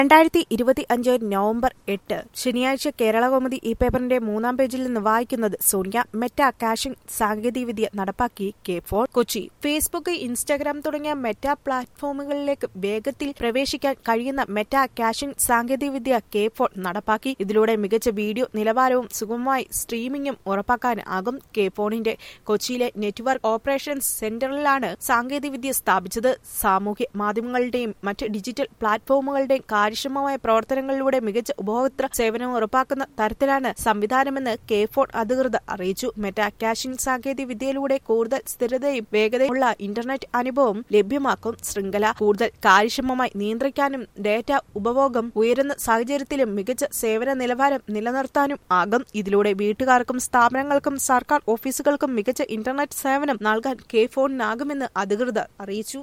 രണ്ടായിരത്തി ഇരുപത്തി അഞ്ച് നവംബർ എട്ട് ശനിയാഴ്ച കേരളകൗമുദി ഈ പേപ്പറിന്റെ മൂന്നാം പേജിൽ നിന്ന് വായിക്കുന്നത് സോണിയ മെറ്റ കാഷിംഗ് സാങ്കേതികവിദ്യ നടപ്പാക്കി K FON Kochi Facebook Instagram തുടങ്ങിയ മെറ്റ പ്ലാറ്റ്ഫോമുകളിലേക്ക് വേഗത്തിൽ പ്രവേശിക്കാൻ കഴിയുന്ന മെറ്റ കാഷിംഗ് സാങ്കേതികവിദ്യ കെ ഫോൺ നടപ്പാക്കി ഇതിലൂടെ മികച്ച വീഡിയോ നിലവാരവും സുഗമമായി സ്ട്രീമിംഗും ഉറപ്പാക്കാനാകും കെ ഫോണിന്റെ കൊച്ചിയിലെ നെറ്റ്വർക്ക് ഓപ്പറേഷൻസ് സെന്ററിലാണ് സാങ്കേതികവിദ്യ സ്ഥാപിച്ചത് സാമൂഹ്യ മാധ്യമങ്ങളുടെയും മറ്റ് ഡിജിറ്റൽ പ്ലാറ്റ്ഫോമുകളുടെയും കാര്യക്ഷമമായ പ്രവർത്തനങ്ങളിലൂടെ മികച്ച ഉപഭോക്തൃ സേവനം ഉറപ്പാക്കുന്ന തരത്തിലാണ് സംവിധാനമെന്ന് കെ ഫോൺ അധികൃതർ അറിയിച്ചു മെറ്റാ കാഷിംഗ് സാങ്കേതിക വിദ്യയിലൂടെ കൂടുതൽ സ്ഥിരതയും വേഗതയുള്ള ഇന്റർനെറ്റ് അനുഭവം ലഭ്യമാക്കും ശൃംഖല കൂടുതൽ കാര്യക്ഷമമായി നിയന്ത്രിക്കാനും ഡേറ്റ ഉപഭോഗം ഉയരുന്ന സാഹചര്യത്തിലും മികച്ച സേവന നിലവാരം നിലനിർത്താനും ആകും ഇതിലൂടെ വീട്ടുകാർക്കും സ്ഥാപനങ്ങൾക്കും സർക്കാർ ഓഫീസുകൾക്കും മികച്ച ഇന്റർനെറ്റ് സേവനം നൽകാൻ കെ ഫോണിനാകുമെന്ന് അധികൃതർ അറിയിച്ചു